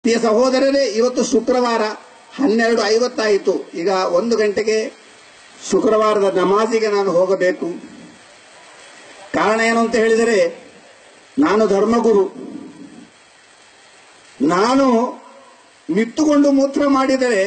ಪ್ರಿಯ ಸಹೋದರರೇ ಇವತ್ತು ಶುಕ್ರವಾರ ಹನ್ನೆರಡು ಐವತ್ತಾಯಿತು ಈಗ ಒಂದು ಗಂಟೆಗೆ ಶುಕ್ರವಾರದ ನಮಾಜಿಗೆ ನಾನು ಹೋಗಬೇಕು ಕಾರಣ ಏನು ಅಂತ ಹೇಳಿದರೆ ನಾನು ಧರ್ಮಗುರು ನಾನು ನಿಂತುಕೊಂಡು ಮೂತ್ರ ಮಾಡಿದರೆ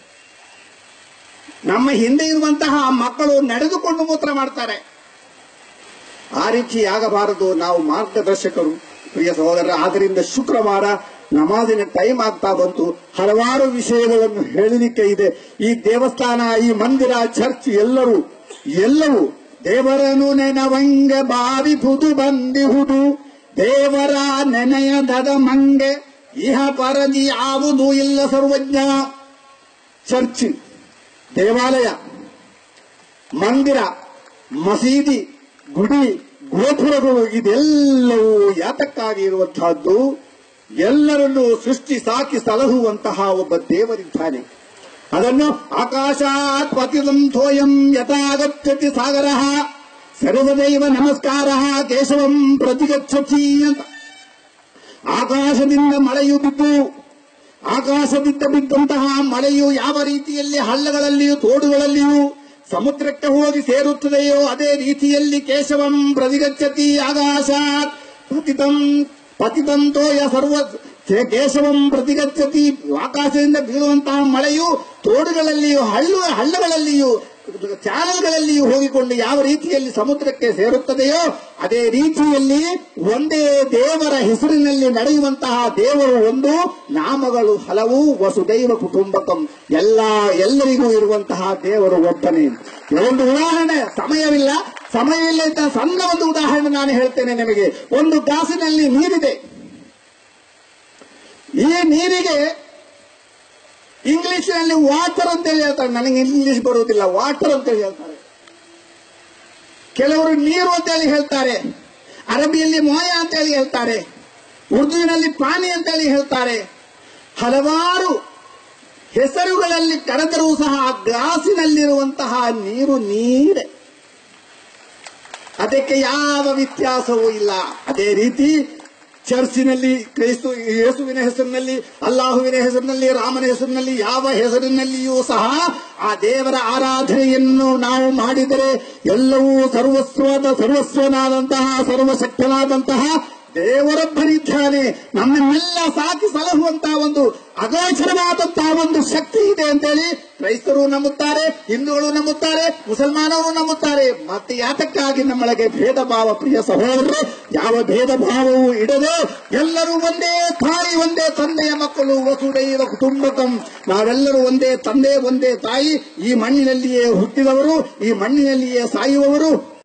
ನಮ್ಮ ಹಿಂದೆ ಇರುವಂತಹ ಮಕ್ಕಳು ನಡೆದುಕೊಂಡು ಮೂತ್ರ ಮಾಡ್ತಾರೆ ಆ ರೀತಿ ಆಗಬಾರದು ನಾವು ಮಾರ್ಗದರ್ಶಕರು ಪ್ರಿಯ ಸಹೋದರ ಆದ್ದರಿಂದ ಶುಕ್ರವಾರ ನಮಾಜಿನ ಟೈಮ್ ಆಗ್ತಾ ಬಂತು ಹಲವಾರು ವಿಷಯಗಳನ್ನು ಹೇಳಲಿಕ್ಕೆ ಇದೆ ಈ ದೇವಸ್ಥಾನ ಈ ಮಂದಿರ ಚರ್ಚ್ ಎಲ್ಲರೂ ಎಲ್ಲವೂ ದೇವರನು ನೆನವಂಗ ಬಾವಿ ಪುದು ಬಂದಿಹುದು ದೇವರ ನೆನೆಯದದ ಮಂಗೆ ಇಹ ಪರದಿ ಯಾವುದು ಇಲ್ಲ ಸರ್ವಜ್ಞ ಚರ್ಚ್ ದೇವಾಲಯ ಮಂದಿರ ಮಸೀದಿ ಗುಡಿ ಗೋಪುರಗಳು ಇದೆಲ್ಲವೂ ಯಾತಕ್ಕಾಗಿ ಇರುವಂತಹದ್ದು ಎಲ್ಲರನ್ನೂ ಸೃಷ್ಟಿ ಸಾಕಿ ಸಲಹುವಂತಹ ಒಬ್ಬ ದೇವರಿದ್ದಾನೆ ಅದನ್ನು ಆಕಾಶಾತ್ ಪತಿತಂ ಥೋಯಂ ಯಥಾಗಚ್ಚತಿ ಸಾಗರ ಸರ್ವದೈವ ನಮಸ್ಕಾರ ಕೇಶವಂ ಪ್ರತಿಗಚ್ಚತಿ ಅಂತ ಆಕಾಶದಿಂದ ಮಳೆಯು ಬಿದ್ದು ಆಕಾಶದಿಂದ ಬಿದ್ದಂತಹ ಮಳೆಯು ಯಾವ ರೀತಿಯಲ್ಲಿ ಹಳ್ಳಗಳಲ್ಲಿಯೂ ತೋಡುಗಳಲ್ಲಿಯೂ ಸಮುದ್ರಕ್ಕೆ ಹೋಗಿ ಸೇರುತ್ತದೆಯೋ ಅದೇ ರೀತಿಯಲ್ಲಿ ಕೇಶವಂ ಪ್ರತಿಗಚ್ಚತಿ ಆಕಾಶಾತ್ ಪತಿತಂ ಪತಿತಂತೋಯ ಸರ್ವ ಕೇಶವಂ ಪ್ರತಿಗಚ್ಚತಿ ಆಕಾಶದಿಂದ ಬೀಳುವಂತಹ ಮಳೆಯು ತೋಡುಗಳಲ್ಲಿಯೂ ಹಳ್ಳು ಹಳ್ಳಗಳಲ್ಲಿಯೂ ಚಾನಲ್ಗಳಲ್ಲಿಯೂ ಹೋಗಿಕೊಂಡು ಯಾವ ರೀತಿಯಲ್ಲಿ ಸಮುದ್ರಕ್ಕೆ ಸೇರುತ್ತದೆಯೋ ಅದೇ ರೀತಿಯಲ್ಲಿ ಒಂದೇ ದೇವರ ಹೆಸರಿನಲ್ಲಿ ನಡೆಯುವಂತಹ ದೇವರು ಒಂದು ನಾಮಗಳು ಹಲವು ವಸುದೈವ ಕುಟುಂಬಕಂ ಎಲ್ಲ ಎಲ್ಲರಿಗೂ ಇರುವಂತಹ ದೇವರು ಒಬ್ಬನೇ ಒಂದು ಉದಾಹರಣೆ ಸಮಯವಿಲ್ಲ ಸಮಯವಿಲ್ಲ ಅಂತ ಸಣ್ಣ ಒಂದು ಉದಾಹರಣೆ ನಾನು ಹೇಳ್ತೇನೆ ನಿಮಗೆ ಒಂದು ಗ್ಲಾಸಿನಲ್ಲಿ ನೀರಿದೆ ಈ ನೀರಿಗೆ ಇಂಗ್ಲಿಷಿನಲ್ಲಿ ವಾಟರ್ ಅಂತ ಹೇಳಿ ಹೇಳ್ತಾರೆ ನನಗೆ ಇಂಗ್ಲಿಷ್ ಬರುವುದಿಲ್ಲ ವಾಟರ್ ಅಂತ ಹೇಳಿ ಹೇಳ್ತಾರೆ ಕೆಲವರು ನೀರು ಅಂತ ಹೇಳಿ ಹೇಳ್ತಾರೆ ಅರಬಿಯಲ್ಲಿ ಮೋಯ ಅಂತ ಹೇಳಿ ಹೇಳ್ತಾರೆ ಉರ್ದುವಿನಲ್ಲಿ ಪಾನಿ ಅಂತ ಹೇಳಿ ಹೇಳ್ತಾರೆ ಹಲವಾರು ಹೆಸರುಗಳಲ್ಲಿ ಕರೆದರೂ ಸಹ ಆ ಗ್ಲಾಸಿನಲ್ಲಿರುವಂತಹ ನೀರು ನೀರೇ ಅದಕ್ಕೆ ಯಾವ ವ್ಯತ್ಯಾಸವೂ ಇಲ್ಲ ಅದೇ ರೀತಿ ಚರ್ಚಿನಲ್ಲಿ ಕ್ರೈಸ್ತು ಯೇಸುವಿನ ಹೆಸರಿನಲ್ಲಿ ಅಲ್ಲಾಹುವಿನ ಹೆಸರಿನಲ್ಲಿ ರಾಮನ ಹೆಸರಿನಲ್ಲಿ ಯಾವ ಹೆಸರಿನಲ್ಲಿಯೂ ಸಹ ಆ ದೇವರ ಆರಾಧನೆಯನ್ನು ನಾವು ಮಾಡಿದರೆ ಎಲ್ಲವೂ ಸರ್ವಸ್ವದ ಸರ್ವಸ್ವನಾದಂತಹ ಸರ್ವಶಕ್ತನಾದಂತಹ ದೇವರೊಬ್ಬರಿದ್ದಾನೆ ನಮ್ಮನ್ನೆಲ್ಲ ಸಾಕಿ ಸಲಹುವಂತಹ ಒಂದು ಅಗೋಚರವಾದಂತಹ ಒಂದು ಶಕ್ತಿ ಇದೆ ಅಂತೇಳಿ ಕ್ರೈಸ್ತರು ನಂಬುತ್ತಾರೆ ಹಿಂದೂಗಳು ನಂಬುತ್ತಾರೆ ಮುಸಲ್ಮಾನರು ನಂಬುತ್ತಾರೆ ಮತ್ತೆ ಯಾತಕ್ಕಾಗಿ ನಮ್ಮೊಳಗೆ ಭೇದ ಭಾವ ಪ್ರಿಯ ಸಹೋದರರು ಯಾವ ಭೇದ ಭಾವವೂ ಇಡದೆ ಎಲ್ಲರೂ ಒಂದೇ ತಾಯಿ ಒಂದೇ ತಂದೆಯ ಮಕ್ಕಳು ವಸುದೈವ ಕುಟುಂಬಕಂ ನಾವೆಲ್ಲರೂ ಒಂದೇ ತಂದೆ ಒಂದೇ ತಾಯಿ ಈ ಮಣ್ಣಿನಲ್ಲಿಯೇ ಹುಟ್ಟಿದವರು ಈ ಮಣ್ಣಿನಲ್ಲಿಯೇ ಸಾಯುವವರು